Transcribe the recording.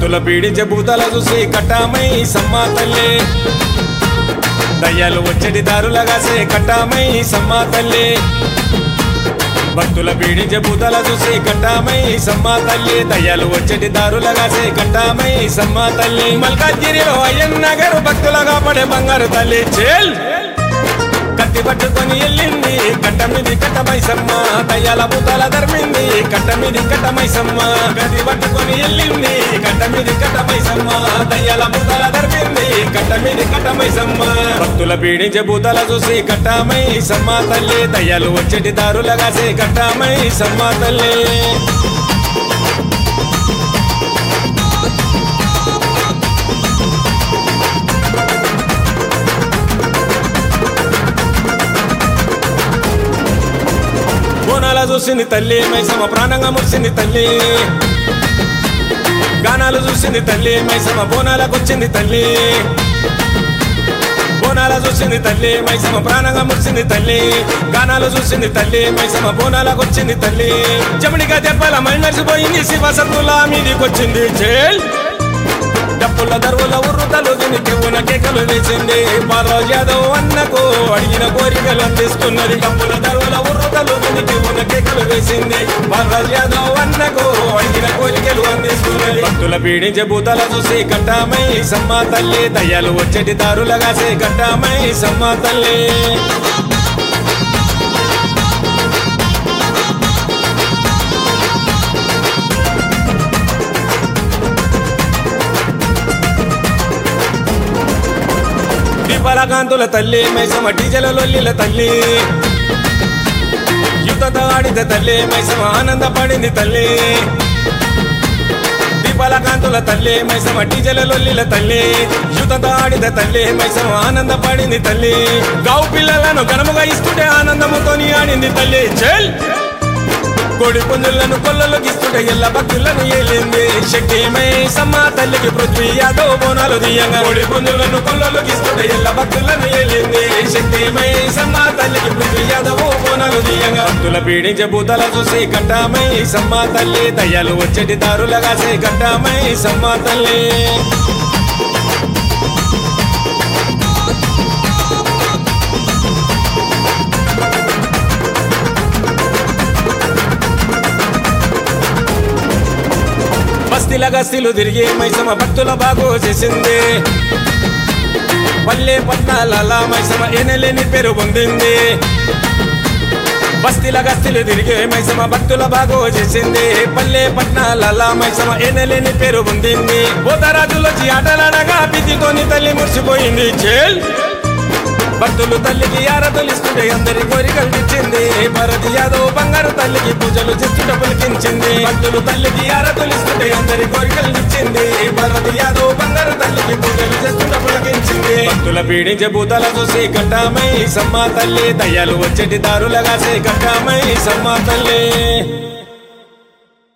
భక్తుల పీడించే భూతాల చూసి కట్టామై సమ్మా తల్లి దయ్యాలు వచ్చేటి దారులగాసే కట్టామై సమ్మా తల్లి భక్తుల పీడించే భూతాల చూసి కట్టామై సమ్మా తల్లి దయ్యాలు వచ్చేటి దారులగాసే కట్టామై సమ్మా తల్లి మల్కాజ్గిరిలో అయ్యన్న గారు భక్తులగా పడే బంగారు తల్లి చేల్ కత్తి పట్టుకొని వెళ్ళింది కట్ట మీది కట్ట మైసమ్మ దయ్యాల భూతాల ధర్మింది కట్ట మీది కట్ట మైసమ్మ కత్తి పట్టుకొని వెళ్ళింది కట్ట మీది కట్ట మైసమ్మ దయ్యాల భూతాల ధర్మింది కట్ట మీది కట్ట మైసమ్మ భక్తుల పీడించే భూతాల చూసి కట్టామై సమ్మ తల్లి దయ్యాలు వచ్చేటి దారులగాసే కట్టామై సమ్మ తల్లి బోనాల చూసింది తల్లి మైసమ్మ ప్రాణంగా మురిసింది తల్లి గానాలు చూసింది తల్లి మైసమ్మ బోనాలకు వచ్చింది తల్లి బోనాల చూసింది తల్లి మైసమ్మ ప్రాణంగా మురిసింది తల్లి గానాలు చూసింది తల్లి మైసమ్మ బోనాలకు వచ్చింది తల్లి జమడిగా దెబ్బల మైనర్సిపోయింది శివ సత్తుల మీదికొచ్చింది చేల్ డప్పుల దరువుల ఉర్రుతలు దీని కెవ్వున కేకలు వేసింది బాలరాజు యాదవ్ అన్నకు అడిగిన కోరికలు అందిస్తున్నది డప్పుల దరువుల ఉర్రుతలు దీని కెవ్వున కేకలు వేసింది బాలరాజు యాదవ్ అన్నకు అడిగిన కోరికలు అందిస్తున్నది భక్తుల పీడించే భూతాల చూసి కట్టామై సమ్మా తల్లి దయ్యాలు వచ్చేటి దారులగాసే కట్టామై సమ్మా తల్లి దీపాల కాంతుల తల్లి మైసమ్మ డీజల లొల్లిల తల్లి యుద్ధత ఆడిన తల్లి మైసమ్మ ఆనంద పడింది తల్లి దీపాల కాంతుల తల్లి మైసమ్మ డీజల లొల్లిల తల్లి యుద్ధత ఆడిన తల్లి మైసమ్మ ఆనంద పడింది తల్లి గావు పిల్లలను ఘనముగా ఇస్తుంటే ఆనందముతోని ఆడింది తల్లి చెల్ కోడి పుంజులను కొల్లలు గిస్తుంటే ఎల్ల భక్తులను ఏలింది శక్తిమై సమ్మా తల్లికి పృథ్వీ యాదవ్ బోనాలు దియంగా కోడి పుంజులను కొల్లలు గిస్తుంటే ఎల్ల భక్తులను ఏలింది శక్తిమై సమ్మా తల్లికి పృథ్వీ యాదవ్ బోనాలు దియంగా భక్తుల పీడించే భూతాల చూసి కట్టామై సమ్మా తల్లి దయ్యాలు వచ్చేటి దారులగాసే కట్టామై సమ్మా తల్లి బస్తీల గస్తీలు తిరిగి మైసమ్మ భక్తుల బాగు చేసింది పల్లె పట్నాల మైసమ్మ ఎనలేని పేరు పొందింది బస్తీల గస్తీలు తిరిగి మైసమ్మ భక్తుల బాగు చేసింది పల్లె పట్నాల మైసమ్మ ఎనలేని పేరు పొందింది పోతరాజులొచ్చి ఆటలాడగా పిచ్చితోని తల్లి మురిసిపోయింది చేల్ భక్తులు తల్లికి ఆరతలిస్తుంటే అందరి కోరికలు తెచ్చింది భారతి యాదవ్ బంగారు తల్లికి పూజలు చేస్తుంటే పులికించింది భక్తులు తల్లికి ఆరతలిస్తుంటే అందరి కోరికలు తెచ్చింది భారతి యాదవ్ బంగారు తల్లికి పూజలు చేస్తుంటే పులికించింది భక్తుల పీడించే భూతాల చూసి కట్టామై సమ్మా తల్లి దయ్యాలు వచ్చేటి దారులగాసే కట్టామై సమ్మా తల్లి